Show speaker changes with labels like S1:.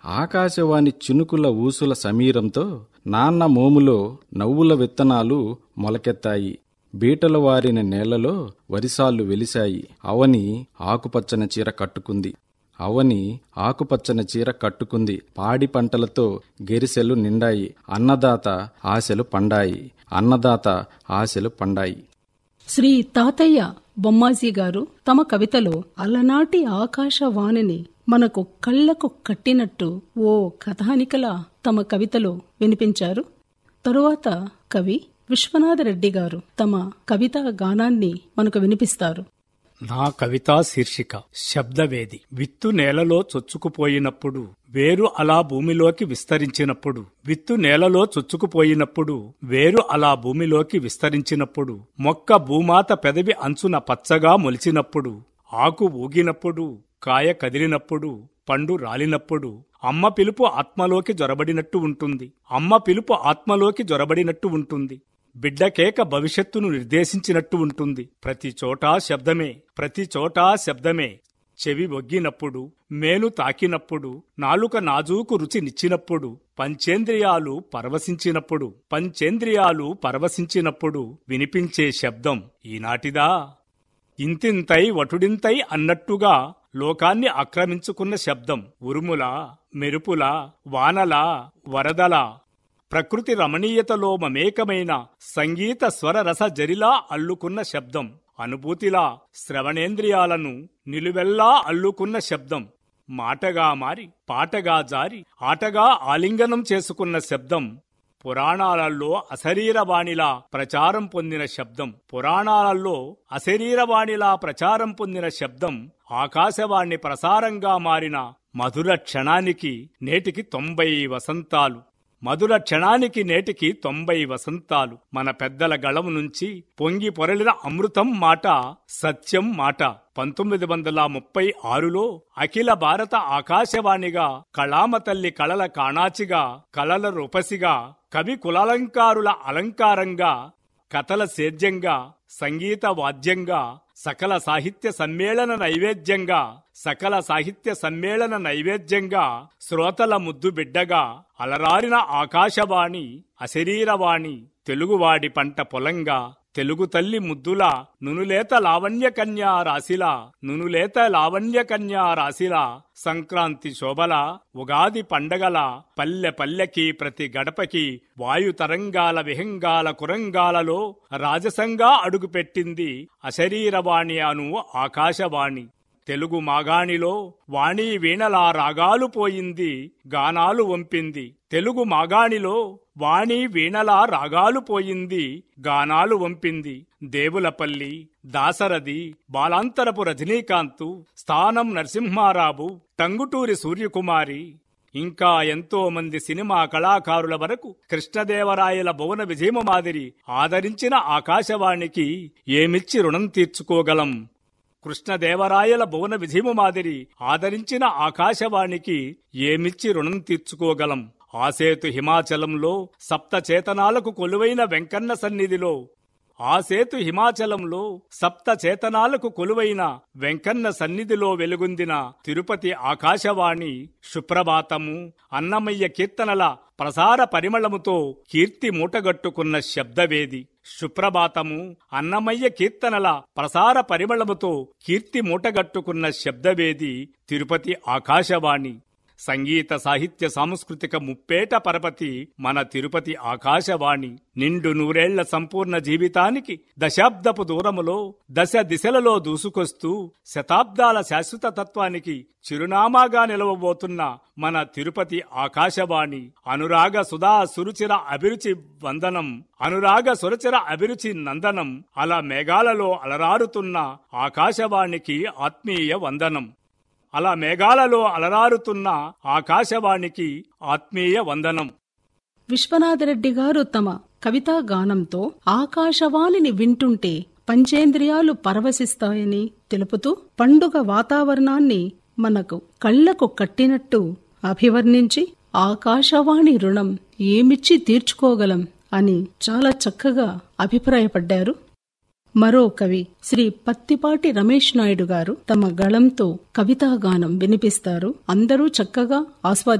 S1: ఆకాశవాణి చినుకుల ఊసుల సమీరంతో నాన్న మోములో నవ్వుల విత్తనాలు మొలకెత్తాయి బీటలు వారిన నేలలో వరిసాలు వెలిశాయి అవని ఆకుపచ్చని చీర కట్టుకుంది అవని ఆకుపచ్చని చీర కట్టుకుంది పాడి పంటలతో గెరిసెలు నిండాయి అన్నదాత ఆశలు పండాయి అన్నదాత ఆశలు పండాయి
S2: శ్రీ తాతయ్య బొమ్మాజీ గారు తమ కవితలో అలనాటి ఆకాశవాణిని మనకు కళ్లకు కట్టినట్టు ఓ కథానికలా తమ కవితలో వినిపించారు తరువాత కవి విశ్వనాథరెడ్డి గారు తమ కవితా గానాన్ని మనకు వినిపిస్తారు
S3: నా కవితా శీర్షిక శబ్దవేది విత్తు నేలలో చొచ్చుకుపోయినప్పుడు వేరు అలా భూమిలోకి విస్తరించినప్పుడు విత్తు నేలలో చొచ్చుకుపోయినప్పుడు వేరు అలా భూమిలోకి విస్తరించినప్పుడు మొక్క భూమాత పెదవి అంచున పచ్చగా మొలిచినప్పుడు ఆకు ఊగినప్పుడు కాయ కదిలినప్పుడు పండు రాలినప్పుడు అమ్మ పిలుపు ఆత్మలోకి జొరబడినట్టు ఉంటుంది అమ్మ పిలుపు ఆత్మలోకి జొరబడినట్టు ఉంటుంది బిడ్డ కేక భవిష్యత్తును నిర్దేశించినట్టు ఉంటుంది ప్రతి చోటా శబ్దమే ప్రతి చోటా శబ్దమే చెవి ఒగ్గినప్పుడు మేను తాకినప్పుడు నాలుక నాజూకు రుచి నిచ్చినప్పుడు పంచేంద్రియాలు పరవశించినప్పుడు పంచేంద్రియాలు పరవశించినప్పుడు వినిపించే శబ్దం ఈనాటిదా ఇంతింతై వటుడింతై అన్నట్టుగా లోకాన్ని ఆక్రమించుకున్న శబ్దం ఉరుములా మెరుపులా వానలా వరదలా ప్రకృతి రమణీయతలో మమేకమైన సంగీత స్వర రస జరిలా అల్లుకున్న శబ్దం అనుభూతిలా శ్రవణేంద్రియాలను నిలువెల్లా అల్లుకున్న శబ్దం మాటగా మారి పాటగా జారి ఆటగా ఆలింగనం చేసుకున్న శబ్దం పురాణాలలో అశరీరవాణిలా ప్రచారం పొందిన శబ్దం పురాణాలలో అశరీరవాణిలా ప్రచారం పొందిన శబ్దం ఆకాశవాణి ప్రసారంగా మారిన మధుర క్షణానికి నేటికి తొంభై వసంతాలు మధుర క్షణానికి నేటికి తొంభై వసంతాలు మన పెద్దల గళం నుంచి పొంగి పొరలిన అమృతం మాట సత్యం మాట పంతొమ్మిది వందల ముప్పై ఆరులో అఖిల భారత ఆకాశవాణిగా కళామ తల్లి కళల కాణాచిగా కళల రూపసిగా కవి కులాలంకారుల అలంకారంగా కథల సేద్యంగా సంగీత వాద్యంగా సకల సాహిత్య సమ్మేళన నైవేద్యంగా సకల సాహిత్య సమ్మేళన నైవేద్యంగా శ్రోతల ముద్దు బిడ్డగా అలరారిన ఆకాశవాణి అశరీరవాణి తెలుగువాడి పంట పొలంగా తెలుగు తల్లి ముద్దులా నునులేత లావణ్య కన్యా రాశిలా నునులేత లావణ్య కన్యా రాశిలా సంక్రాంతి శోభల ఉగాది పండగల పల్లె పల్లెకి ప్రతి గడపకి వాయు తరంగాల విహంగాల కురంగాలలో రాజసంగా అడుగుపెట్టింది అశరీరవాణి అను ఆకాశవాణి తెలుగు మాగాణిలో వాణి వీణలా రాగాలు పోయింది గానాలు వంపింది తెలుగు మాగాణిలో వాణి వీణలా రాగాలు పోయింది గానాలు వంపింది దేవులపల్లి దాసరథి బాలాంతరపు రజనీకాంతు స్థానం నరసింహారావు టంగుటూరి సూర్యకుమారి ఇంకా ఎంతో మంది సినిమా కళాకారుల వరకు కృష్ణదేవరాయల భువన విజయమ మాదిరి ఆదరించిన ఆకాశవాణికి ఏమిచ్చి రుణం తీర్చుకోగలం కృష్ణదేవరాయల భువన విజయము మాదిరి ఆదరించిన ఆకాశవాణికి ఏమిచ్చి రుణం తీర్చుకోగలం ఆసేతు హిమాచలంలో సప్త చేతనాలకు కొలువైన వెంకన్న సన్నిధిలో ఆ సేతు హిమాచలంలో సప్త చేతనాలకు కొలువైన వెంకన్న సన్నిధిలో వెలుగొందిన తిరుపతి ఆకాశవాణి సుప్రభాతము అన్నమయ్య కీర్తనల ప్రసార పరిమళముతో కీర్తి మూటగట్టుకున్న శబ్దవేది సుప్రభాతము అన్నమయ్య కీర్తనల ప్రసార పరిమళముతో కీర్తి మూటగట్టుకున్న శబ్దవేది తిరుపతి ఆకాశవాణి సంగీత సాహిత్య సాంస్కృతిక ముప్పేట పరపతి మన తిరుపతి ఆకాశవాణి నిండు నూరేళ్ల సంపూర్ణ జీవితానికి దశాబ్దపు దూరములో దశ దిశలలో దూసుకొస్తూ శతాబ్దాల శాశ్వత తత్వానికి చిరునామాగా నిలవబోతున్న మన తిరుపతి ఆకాశవాణి అనురాగ సుధా సురుచిర అభిరుచి వందనం అనురాగ సురచిర అభిరుచి నందనం అలా మేఘాలలో అలరారుతున్న ఆకాశవాణికి ఆత్మీయ వందనం అలా మేఘాలలో అలరారుతున్న ఆకాశవాణికి ఆత్మీయ వందనం
S2: విశ్వనాథరెడ్డి గారు తమ కవితా గానంతో ఆకాశవాణిని వింటుంటే పంచేంద్రియాలు పరవశిస్తాయని తెలుపుతూ పండుగ వాతావరణాన్ని మనకు కళ్లకు కట్టినట్టు అభివర్ణించి ఆకాశవాణి రుణం ఏమిచ్చి తీర్చుకోగలం అని చాలా చక్కగా అభిప్రాయపడ్డారు మరో కవి శ్రీ పత్తిపాటి రమేష్ నాయుడు గారు తమ గళంతో కవితాగానం వినిపిస్తారు అందరూ చక్కగా ఆస్వాదిస్తారు